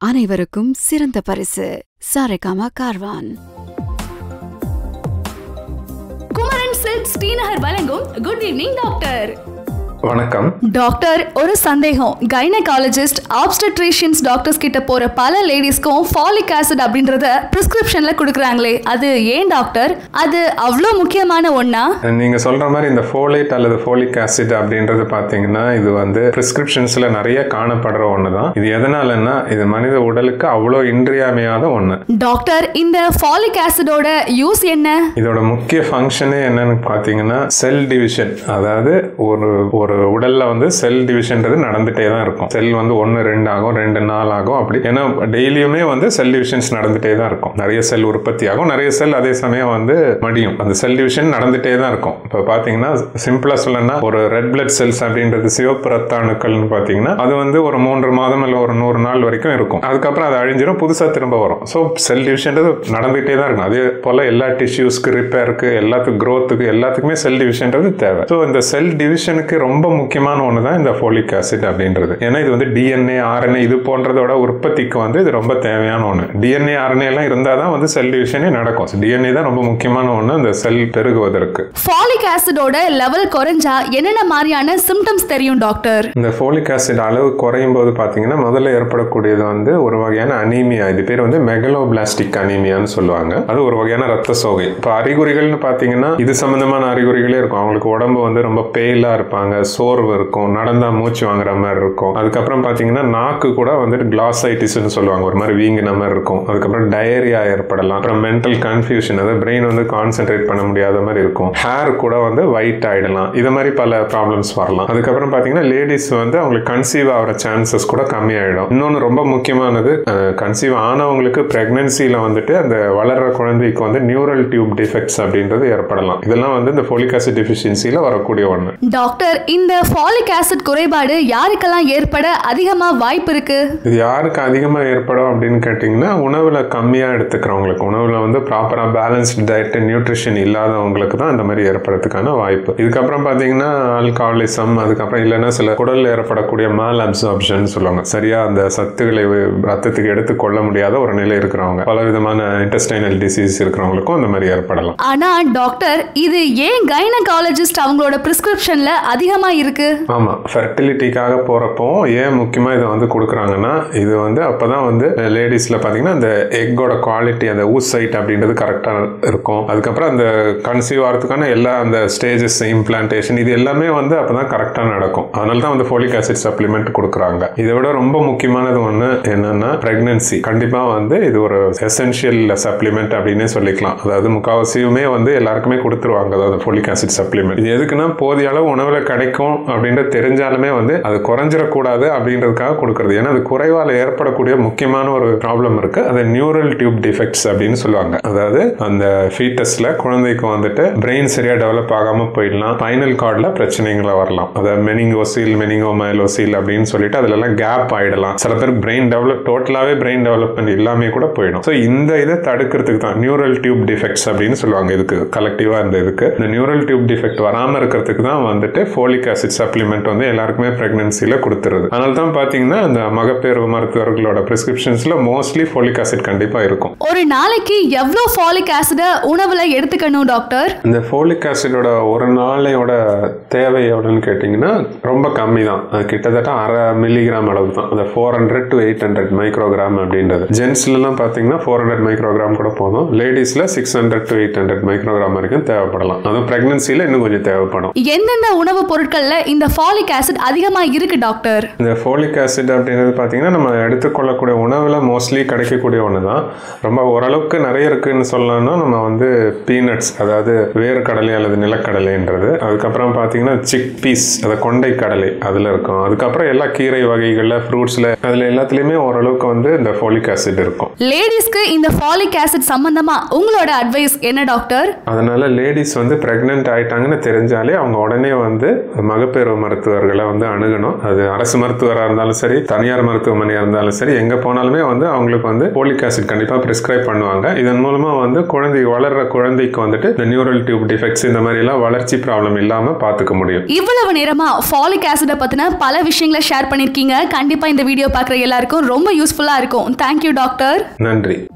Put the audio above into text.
அனைவருக்கும் சிறந்த பரிசு சாரேகாமா கார்வான் குமரன் சில்க் ஸ்ரீநகர் வழங்கும் குட் ஈவினிங் டாக்டர் வணக்கம் டாக்டர் ஒரு சந்தேகம் கைனகாலஜிஸ்ட் ஆப்ஸ்டட்ரீஷியன்ஸ் டாக்டர்ஸ் கிட்ட போற பல லேடிஸ்க்கும் ஃபாலிக் ஆசிட் அப்படின்றத பிரிஸ்கிரிப்ஷன்ல கொடுக்குறாங்களே அது ஏன் டாக்டர் அது அவ்வளோ முக்கியமான ஒண்ணா நீங்க சொல்ற மாதிரி இந்த ஃபோலேட் அல்லது ஃபோலிக் ஆசிட் அப்படின்றது பாத்தீங்கன்னா இது வந்து பிரிஸ்கிரிப்ஷன்ஸ்ல நிறைய காணப்படுற ஒன்று தான் இது எதனாலன்னா இது மனித உடலுக்கு அவ்வளோ இன்றியமையாத ஒன்று டாக்டர் இந்த ஃபாலிக் ஆசிடோட யூஸ் என்ன இதோட முக்கிய ஃபங்க்ஷனே என்னன்னு பார்த்தீங்கன்னா செல் டிவிஷன் அதாவது ஒரு ஒரு உடல்ல வந்து செல் டிவிஷன்றது நடந்துட்டே தான் இருக்கும் செல் வந்து ஒன்று ரெண்டு ஆகும் ரெண்டு நாள் ஆகும் அப்படி ஏன்னா டெய்லியுமே வந்து செல் டிவிஷன்ஸ் நடந்துட்டே தான் இருக்கும் நிறைய செல் உற்பத்தி ஆகும் நிறைய செல் அதே சமயம் வந்து மடியும் அந்த செல் டிவிஷன் நடந்துட்டே தான் இருக்கும் இப்போ பார்த்தீங்கன்னா சிம்பிளாக சொல்லணும்னா ஒரு ரெட் பிளட் செல்ஸ் அப்படின்றது சிவப்பு ரத்த அணுக்கள்னு பார்த்தீங்கன்னா அது வந்து ஒரு மூன்று மாதம் இல்லை ஒரு நூறு நாள் வரைக்கும் இருக்கும் அதுக்கப்புறம் அது அழிஞ்சிடும் புதுசாக திரும்ப வரும் ஸோ செல் டிவிஷன்றது நடந்துகிட்டே தான் இருக்கும் அதே போல் எல்லா டிஷ்யூஸ்க்கு ரிப்பேருக்கு எல்லாத்துக்கும் க்ரோத்துக்கு எல்லாத்துக்குமே செல் டிவிஷன்றது தேவை ஸோ இந்த செல் டிவிஷனுக்கு ரொம்ப முக்கியமான ஒன்று தான் இந்த ஃபோலிக் ஆசிட் அப்படின்றது ஏன்னா இது வந்து டிஎன்ஏ ஆர்என்ஏ இது போன்றதோட உற்பத்திக்கு வந்து இது ரொம்ப தேவையான ஒன்று டிஎன்ஏ ஆர்என்ஏ எல்லாம் இருந்தால் தான் வந்து செல் டிவிஷனே நடக்கும் டிஎன்ஏ தான் ரொம்ப முக்கியமான ஒன்று இந்த செல் பெருகுவதற்கு ஃபாலிக் ஆசிடோட லெவல் குறைஞ்சா என்னென்ன மாதிரியான சிம்டம்ஸ் தெரியும் டாக்டர் இந்த ஃபோலிக் ஆசிட் அளவு குறையும் போது பார்த்தீங்கன்னா முதல்ல ஏற்படக்கூடியது வந்து ஒரு வகையான அனீமியா இது பேர் வந்து மெகலோபிளாஸ்டிக் அனீமியான்னு சொல்லுவாங்க அது ஒரு வகையான ரத்த சோகை இப்போ அறிகுறிகள்னு பார்த்தீங்கன்னா இது சம்பந்தமான அறிகுறிகளே இருக்கும் அவங்களுக்கு உடம்பு வந்து ரொம்ப பெயிலாக இருப்பாங்க சோர்வு இருக்கும் நடந்தா மூச்சு வாங்குற மாதிரி இருக்கும் அதுக்கப்புறம் பார்த்தீங்கன்னா நாக்கு கூட வந்துட்டு கிளாசைட்டிஸ்னு சொல்லுவாங்க ஒரு மாதிரி வீங்கின மாதிரி இருக்கும் அதுக்கப்புறம் டயரியா ஏற்படலாம் அப்புறம் மென்டல் கன்ஃபியூஷன் அதாவது பிரெயின் வந்து கான்சென்ட்ரேட் பண்ண முடியாத மாதிரி இருக்கும் ஹேர் கூட வந்து ஒயிட் ஆயிடலாம் இது மாதிரி பல ப்ராப்ளம்ஸ் வரலாம் அதுக்கப்புறம் பார்த்தீங்கன்னா லேடிஸ் வந்து அவங்களுக்கு கன்சீவ் ஆகிற சான்சஸ் கூட கம்மியாயிடும் இன்னொன்று ரொம்ப முக்கியமானது கன்சீவ் ஆனவங்களுக்கு பிரெக்னன்சியில் வந்துட்டு அந்த வளர்ற குழந்தைக்கு வந்து நியூரல் டியூப் டிஃபெக்ட்ஸ் அப்படின்றது ஏற்படலாம் இதெல்லாம் வந்து இந்த ஃபோலிக் ஆசிட் டிஃபிஷியன்சியில் வரக்கூடிய ஒன்று டாக்டர் இந்த ஃபாலிக் ஆசிட் குறைபாடு யாருக்கெல்லாம் ஏற்பட அதிகமா வாய்ப்பு இருக்கு இது யாருக்கு அதிகமாக ஏற்படும் அப்படின்னு கேட்டிங்கன்னா உணவில் கம்மியாக எடுத்துக்கிறவங்களுக்கு உணவில் வந்து ப்ராப்பராக பேலன்ஸ்டு டயட் நியூட்ரிஷன் இல்லாதவங்களுக்கு தான் இந்த மாதிரி ஏற்படுறதுக்கான வாய்ப்பு இதுக்கப்புறம் பார்த்தீங்கன்னா ஆல்கஹாலிசம் அதுக்கப்புறம் இல்லைன்னா சில குடலில் ஏற்படக்கூடிய மால் அப்சார்ப்ஷன் சொல்லுவாங்க சரியாக அந்த சத்துக்களை ரத்தத்துக்கு எடுத்துக்கொள்ள முடியாத ஒரு நிலை இருக்கிறவங்க பல விதமான இன்டெஸ்டைனல் டிசீஸ் இருக்கிறவங்களுக்கும் அந்த மாதிரி ஏற்படலாம் ஆனா டாக்டர் இது ஏன் கைனகாலஜிஸ்ட் அவங்களோட பிரிஸ்கிரிப்ஷன்ல அதிகமா இருக்கு ஆமாம் ஃபெர்டிலிட்டிக்காக போகிறப்போ ஏன் முக்கியமாக இதை வந்து கொடுக்குறாங்கன்னா இது வந்து அப்போ தான் வந்து லேடிஸில் பார்த்தீங்கன்னா அந்த எக்கோட குவாலிட்டி அந்த ஊசைட் அப்படின்றது கரெக்டாக இருக்கும் அதுக்கப்புறம் அந்த கன்சீவ் ஆகிறதுக்கான எல்லா அந்த ஸ்டேஜஸ் இம்ப்ளான்டேஷன் இது எல்லாமே வந்து அப்போ தான் கரெக்டாக நடக்கும் அதனால தான் வந்து ஃபோலிக் ஆசிட் சப்ளிமெண்ட் கொடுக்குறாங்க இதை விட ரொம்ப முக்கியமானது ஒன்று என்னன்னா ப்ரெக்னன்சி கண்டிப்பாக வந்து இது ஒரு எசென்ஷியல் சப்ளிமெண்ட் அப்படின்னே சொல்லிக்கலாம் அதாவது முக்காவாசியுமே வந்து எல்லாருக்குமே கொடுத்துருவாங்க அதாவது ஃபோலிக் ஆசிட் சப்ளிமெண்ட் இது எதுக்குன்னா போதிய அளவு உணவில் கிடைக்கும் அப்படின்றது தெரிஞ்சாலுமே வந்து அது குறைஞ்சிடக்கூடாது அப்படின்றதுக்காக கொடுக்குறது ஏன்னா அது குறைவால் ஏற்படக்கூடிய முக்கியமான ஒரு ப்ராப்ளம் இருக்கு அது நியூரல் டியூப் டிஃபெக்ட்ஸ் அப்படின்னு சொல்லுவாங்க அதாவது அந்த ஃபீட்டஸ்ல குழந்தைக்கு வந்துட்டு பிரெயின் சரியா டெவலப் ஆகாம போயிடலாம் ஃபைனல் கார்டில் பிரச்சனைகளை வரலாம் அதாவது மெனிங்கோசில் மெனிங்கோமைலோசில் அப்படின்னு சொல்லிட்டு அதுல எல்லாம் கேப் ஆயிடலாம் சில பேர் பிரெயின் டெவலப் டோட்டலாவே பிரெயின் டெவலப்மெண்ட் இல்லாமே கூட போயிடும் ஸோ இந்த இதை தடுக்கிறதுக்கு தான் நியூரல் டியூப் டிஃபெக்ட்ஸ் அப்படின்னு சொல்லுவாங்க இதுக்கு கலெக்டிவா இந்த இதுக்கு இந்த நியூரல் டியூப் டிஃபெக்ட் வராம இருக்கிறதுக்கு தான் வந்துட்டு ஃபோலிக் ஆசிட் சப்ளிமெண்ட் வந்து எல்லாருக்குமே பிரெக்னன்சில கொடுத்துருது அதனால தான் பாத்தீங்கன்னா அந்த மகப்பேறு மருத்துவர்களோட பிரிஸ்கிரிப்ஷன்ஸ்ல மோஸ்ட்லி ஃபோலிக் ஆசிட் கண்டிப்பா இருக்கும் ஒரு நாளைக்கு எவ்வளோ ஃபாலிக் ஆசிட உணவுல எடுத்துக்கணும் டாக்டர் இந்த ஃபோலிக் ஆசிடோட ஒரு நாளையோட தேவை எவ்வளோன்னு கேட்டிங்கன்னா ரொம்ப கம்மி தான் அது கிட்டத்தட்ட அரை மில்லிகிராம் அளவு தான் அந்த four hundred to eight hundred microgram அப்படின்றது ஜென்ஸ்லலாம் பார்த்தீங்கன்னா ஃபோர் ஹண்ட்ரட் மைக்ரோகிராம் கூட போதும் லேடிஸில் six hundred to eight hundred microgram வரைக்கும் தேவைப்படலாம் அதுவும் ப்ரெக்னன்சியில் இன்னும் கொஞ்சம் தேவைப்படும் எந்தெந்த உணவுப் பொருட்கள்ல இந்த ஃபாலிக் ஆசிட் அதிகமா இருக்கு டாக்டர் இந்த ஃபோலிக் ஆசிட் அப்படின்றது பார்த்தீங்கன்னா நம்ம எடுத்துக்கொள்ளக்கூடிய உணவில் மோஸ்ட்லி கிடைக்கக்கூடிய ஒன்று தான் ரொம்ப ஓரளவுக்கு நிறைய இருக்குன்னு சொல்லலாம்னா நம்ம வந்து பீனட்ஸ் அதாவது வேர்க்கடலை அல்லது நிலக்கடலைன்றது அதுக்கப்புறம் பார்த்தீங்கன்னா சிக் பீஸ் அதை கொண்டை கடலை அதில் இருக்கும் அதுக்கப்புறம் எல்லா கீரை வகைகளில் ஃப்ரூட்ஸில் அதில் எல்லாத்துலேயுமே ஓரளவுக்கு வந்து இந்த ஃபோலிக் ஆசிட் இருக்கும் லேடிஸ்க்கு இந்த ஃபாலிக் ஆசிட் சம்பந்தமா உங்களோட அட்வைஸ் என்ன டாக்டர் அதனால லேடிஸ் வந்து ப்ரெக்னென்ட் ஆயிட்டாங்கன்னு தெரிஞ்சாலே அவங்க உடனே வந்து மகப்பேறு மருத்துவர்களை வந்து அணுகணும் அது அரசு மருத்துவராக இருந்தாலும் சரி தனியார் மருத்துவமனையாக இருந்தாலும் சரி எங்கே போனாலுமே வந்து அவங்களுக்கு வந்து போலிக் ஆசிட் கண்டிப்பாக ப்ரிஸ்கிரைப் பண்ணுவாங்க இதன் மூலமாக வந்து குழந்தை வளர்ற குழந்தைக்கு வந்துட்டு இந்த நியூரல் டியூப் டிஃபெக்ட்ஸ் இந்த மாதிரி எல்லாம் வளர்ச்சி ப்ராப்ளம் இல்லாமல் பார்த்துக்க முடியும் இவ்வளவு நேரமா ஃபாலிக் ஆசிட பத்தின பல விஷயங்களை ஷேர் பண்ணிருக்கீங்க கண்டிப்பா இந்த வீடியோ பார்க்குற எல்லாருக்கும் ரொம்ப யூஸ்ஃபுல்லா இருக்கும் தேங்க்யூ டாக்டர் நன்றி